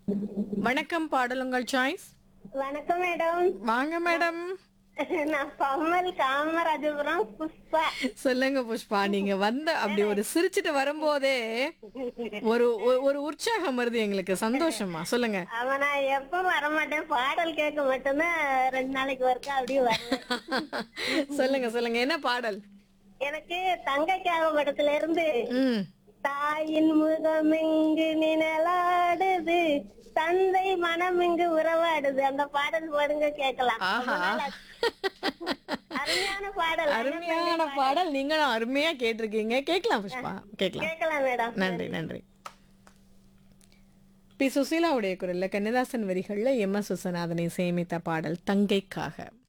வணக்கம் பாடல் உங்கள் சாய்ஸ் வணக்கம் மேடம் வாங்க மேடம் நான் பம்மல் காமராஜபுரம் புஷ்பா சொல்லுங்க புஷ்பா நீங்க வந்த அப்படி ஒரு சிரிச்சிட்டு வரும்போதே ஒரு ஒரு- ஒரு உற்சாகம் வருது எங்களுக்கு சந்தோஷமா சொல்லுங்க அவன் நான் எப்ப வரமாட்டேன் பாடல் கேட்க மட்டும்தான் ரெண்டு நாளைக்கு ஒருக்கா அப்படியே வருவேன் சொல்லுங்க சொல்லுங்க என்ன பாடல் எனக்கு தங்கைக்காக படத்துல இருந்து ம் தாயின் முகம் இங்கு நிழலாடுது தந்தை மனம் இங்கு உறவாடுது அந்த பாடல் பாடுங்க கேட்கலாம் ஆஹா அருமையான பாடல் அருமையான பாடல் நீங்களும் அருமையா கேட்டிருக்கீங்க கேட்கலாம் புஷ்பா கேட்கலாம் கேட்கலாம் மேடம் நன்றி நன்றி பி சுசீலாவுடைய குரல்ல கண்ணதாசன் வரிகள்ல எம் எஸ் சுசநாதனை சேமித்த பாடல் தங்கைக்காக